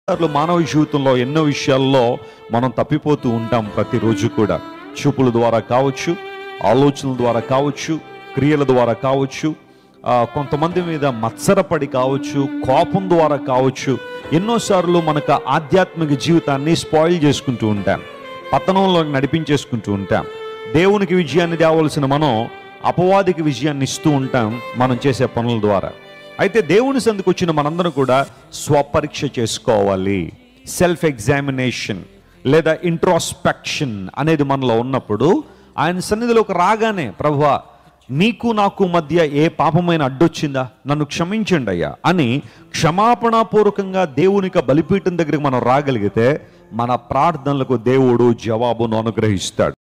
సార్లు మానవ జీవితంలో ఎన్నో విషయాల్లో మనం తప్పిపోతూ ఉంటాం ప్రతిరోజు కూడా చూపుల ద్వారా కావచ్చు ఆలోచనల ద్వారా కావచ్చు క్రియల ద్వారా కావచ్చు ఆ, కొంతమంది మీద మత్సరపడి కావచ్చు కోపం ద్వారా కావచ్చు ఎన్నోసార్లు మనకు ఆధ్యాత్మిక జీవితాన్ని స్పాయిల్ చేసుకుంటూ ఉంటాం పతనంలో నడిపించేసుకుంటూ ఉంటాం దేవునికి విజయాన్ని తేవలసిన మనం అపవాదికి విజయాన్ని ఇస్తూ ఉంటాం మనం చేసే పనుల ద్వారా అయితే దేవుని సందుకు వచ్చిన మనందరం కూడా స్వపరీక్ష చేసుకోవాలి సెల్ఫ్ ఎగ్జామినేషన్ లేదా ఇంట్రోస్పెక్షన్ అనేది మనలో ఉన్నప్పుడు ఆయన సన్నిధిలోకి రాగానే ప్రభువా నీకు నాకు మధ్య ఏ పాపమైన అడ్డొచ్చిందా నన్ను క్షమించండి అయ్యా అని క్షమాపణాపూర్వకంగా దేవునికి బలిపీఠం దగ్గరికి మనం రాగలిగితే మన ప్రార్థనలకు దేవుడు జవాబును అనుగ్రహిస్తాడు